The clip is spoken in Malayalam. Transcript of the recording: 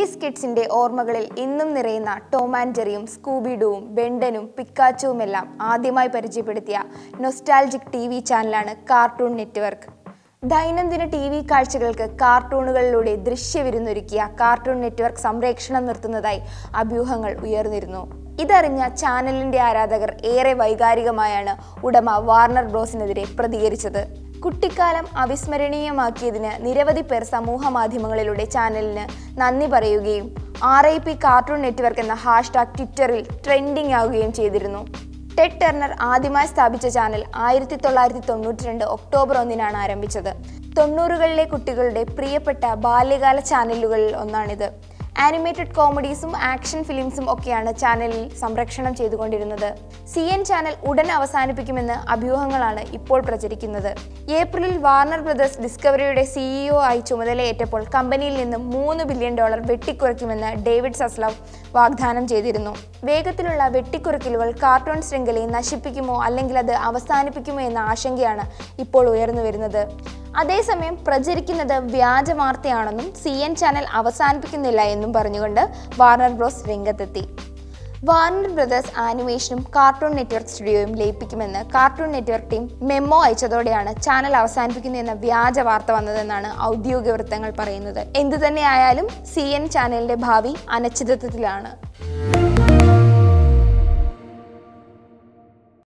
നയൻറ്റീസ് കിഡ്സിന്റെ ഓർമ്മകളിൽ ഇന്നും നിറയുന്ന ടോം ആൻഡ് ജെറിയും സ്കൂബിഡുവും ബെണ്ടനും പിക്കാച്ചുവുമെല്ലാം ആദ്യമായി പരിചയപ്പെടുത്തിയ നൊസ്റ്റാൾജിക് ടി വി ചാനലാണ് കാർട്ടൂൺ നെറ്റ്വർക്ക് ദൈനംദിന ടി വി കാഴ്ചകൾക്ക് കാർട്ടൂണുകളിലൂടെ ദൃശ്യവിരുന്നൊരുക്കിയ കാർട്ടൂൺ നെറ്റ്വർക്ക് സംപ്രേക്ഷണം നിർത്തുന്നതായി അഭ്യൂഹങ്ങൾ ഉയർന്നിരുന്നു ഇതറിഞ്ഞ ചാനലിന്റെ ആരാധകർ ഏറെ വൈകാരികമായാണ് ഉടമ വാർണർ ബ്രോസിനെതിരെ പ്രതികരിച്ചത് കുട്ടിക്കാലം അവിസ്മരണീയമാക്കിയതിന് നിരവധി പേർ സമൂഹ മാധ്യമങ്ങളിലൂടെ ചാനലിന് നന്ദി പറയുകയും R I P Cartoon Network എന്ന ഹാഷ്ടാഗ് ട്വിറ്ററിൽ ട്രെൻഡിംഗ് ആവുകയും ചെയ്തിരുന്നു ടെഡ് ടെർണർ ആദ്യമായി സ്ഥാപിച്ച ചാനൽ ആയിരത്തി തൊള്ളായിരത്തി തൊണ്ണൂറ്റി രണ്ട് ഒക്ടോബർ ഒന്നിനാണ് ആരംഭിച്ചത് തൊണ്ണൂറുകളിലെ കുട്ടികളുടെ പ്രിയപ്പെട്ട ബാല്യകാല ചാനലുകളിൽ ഒന്നാണിത് ആനിമേറ്റഡ് കോമഡീസും ആക്ഷൻ ഫിലിംസും ഒക്കെയാണ് ചാനലിൽ സംരക്ഷണം ചെയ്തുകൊണ്ടിരുന്നത് സി എൻ ചാനൽ ഉടൻ അവസാനിപ്പിക്കുമെന്ന് അഭ്യൂഹങ്ങളാണ് ഇപ്പോൾ പ്രചരിക്കുന്നത് ഏപ്രിലിൽ വാർണർ ബ്രദേഴ്സ് ഡിസ്കവറിയുടെ സിഇഒ ആയി ചുമതലയേറ്റപ്പോൾ കമ്പനിയിൽ നിന്നും മൂന്ന് ബില്യൺ ഡോളർ വെട്ടിക്കുറയ്ക്കുമെന്ന് ഡേവിഡ് സസ്ലവ് വാഗ്ദാനം ചെയ്തിരുന്നു വേഗത്തിലുള്ള വെട്ടിക്കുറയ്ക്കലുകൾ കാർട്ടൂൺ ശൃംഖലയെ നശിപ്പിക്കുമോ അല്ലെങ്കിൽ അത് അവസാനിപ്പിക്കുമോ എന്ന ആശങ്കയാണ് ഇപ്പോൾ ഉയർന്നു വരുന്നത് അതേസമയം പ്രചരിക്കുന്നത് വ്യാജ വാർത്തയാണെന്നും സി എൻ ചാനൽ അവസാനിപ്പിക്കുന്നില്ല എന്നും പറഞ്ഞുകൊണ്ട് വാർണർ ബ്രോസ് രംഗത്തെത്തി വാർണർ ബ്രദേഴ്സ് ആനിമേഷനും കാർട്ടൂൺ നെറ്റ്വർക്ക് സ്റ്റുഡിയോയും ലയിപ്പിക്കുമെന്ന് കാർട്ടൂൺ നെറ്റ്വർക്ക് ടീം മെമ്മോ അയച്ചതോടെയാണ് ചാനൽ അവസാനിപ്പിക്കുന്നു എന്ന വ്യാജ വാർത്ത വന്നതെന്നാണ് ഔദ്യോഗിക വൃത്തങ്ങൾ പറയുന്നത് എന്തുതന്നെയായാലും സി എൻ ചാനലിന്റെ ഭാവി അനിശ്ചിതത്വത്തിലാണ്